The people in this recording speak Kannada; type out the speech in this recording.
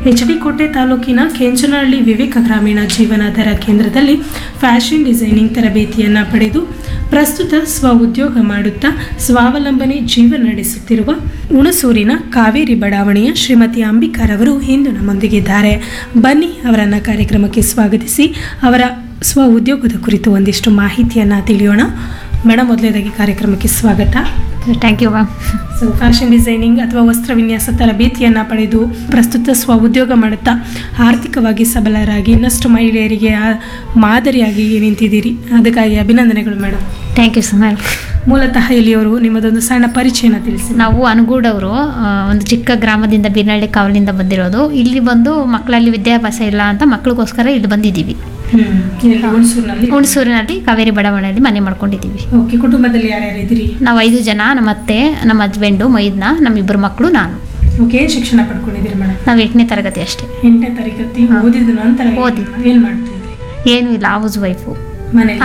ಎಚ್ ಡಿ ಕೋಟೆ ತಾಲೂಕಿನ ಕೆಂಚನಹಳ್ಳಿ ವಿವೇಕ ಗ್ರಾಮೀಣ ಜೀವನಾಧಾರ ಕೇಂದ್ರದಲ್ಲಿ ಫ್ಯಾಷನ್ ಡಿಸೈನಿಂಗ್ ತರಬೇತಿಯನ್ನು ಪಡೆದು ಪ್ರಸ್ತುತ ಸ್ವ ಉದ್ಯೋಗ ಮಾಡುತ್ತಾ ಸ್ವಾವಲಂಬನೆ ಜೀವನ ನಡೆಸುತ್ತಿರುವ ಹುಣಸೂರಿನ ಕಾವೇರಿ ಬಡಾವಣೆಯ ಶ್ರೀಮತಿ ಅಂಬಿಕಾರವರು ಇಂದು ನಮ್ಮೊಂದಿಗಿದ್ದಾರೆ ಬನ್ನಿ ಅವರನ್ನು ಕಾರ್ಯಕ್ರಮಕ್ಕೆ ಸ್ವಾಗತಿಸಿ ಅವರ ಸ್ವ ಉದ್ಯೋಗದ ಕುರಿತು ಒಂದಿಷ್ಟು ಮಾಹಿತಿಯನ್ನು ತಿಳಿಯೋಣ ಮೇಡಮ್ ಮೊದಲನೇದಾಗಿ ಕಾರ್ಯಕ್ರಮಕ್ಕೆ ಸ್ವಾಗತ thank you ma'am so fashion designing ಅಥವಾ ವಸ್ತ್ರ ವಿನ್ಯಾಸ ತರಬೇತಿಯನ್ನು ಪಡೆದು ಪ್ರಸ್ತುತ ಸ್ವ ಉದ್ಯೋಗ ಮಾಡುತ್ತಾ ಆರ್ಥಿಕವಾಗಿ ಸಬಲರಾಗಿ ಇನ್ನಷ್ಟು ಮಹಿಳೆಯರಿಗೆ ಆ- ಮಾದರಿಯಾಗಿ ನಿಂತಿದ್ದೀರಿ ಅದಕ್ಕಾಗಿ ಅಭಿನಂದನೆಗಳು madam thank you so ma'am ಮೂಲತಃ ಇಲ್ಲಿಯವರು ನಿಮ್ಮದೊಂದು ಸಣ್ಣ ಪರಿಚಯನ ತಿಳಿಸಿ ನಾವು ಅನಗೂಡವರು ಒಂದು ಚಿಕ್ಕ ಗ್ರಾಮದಿಂದ ಬೀರ್ನಳ್ಳಿ ಕಾವಲಿಂದ ಬಂದಿರೋದು ಇಲ್ಲಿ ಬಂದು ಮಕ್ಕಳಲ್ಲಿ ವಿದ್ಯಾಭ್ಯಾಸ ಇಲ್ಲ ಅಂತ ಮಕ್ಕಳಿಗೋಸ್ಕರ ಇಲ್ಲಿ ಬಂದಿದ್ದೀವಿ ಹ್ಮ್. ಇಲ್ಲಿ ಹುಣಸೂರಿನಲ್ಲಿ ಹುಣಸೂರಿನಲ್ಲಿ ಕಾವೇರಿ ಬಡಾವಣೆಯಲ್ಲಿ ಮನೆ ಮಾಡ್ಕೊಂಡಿದ್ದೀವಿ ಓಕೆ ಕುಟುಂಬದಲ್ಲಿ ಯಾರ್ಯಾರು ಇದ್ದೀರಿ ನಾವು ಐದು ಜನ ನಮ್ಮ ಅತ್ತೆ ನಮ್ಮ ಹಸ್ಬೆಂಡು ಮೈದ್ನ ನಮ್ಮಿಬ್ಬರು ಮಕ್ಕಳು ನಾನು ಓಕೆ ಏನ್ ಶಿಕ್ಷಣ ಪಡ್ಕೊಂಡಿದ್ದೀರಿ ಮೇಡಮ್ ನಾವು ಎಂಟನೇ ತರಗತಿ ಅಷ್ಟೇ ಎಂಟನೇ ತರಗತಿ ಹಾ. ಓದಿದ ನಂತರ ಓದಿ. ಏನ್ ಮಾಡ್ತಿದ್ರಿ ಏನೂ ಇಲ್ಲ ಹೌಸ್ ವೈಫು ಮನೇಲಿ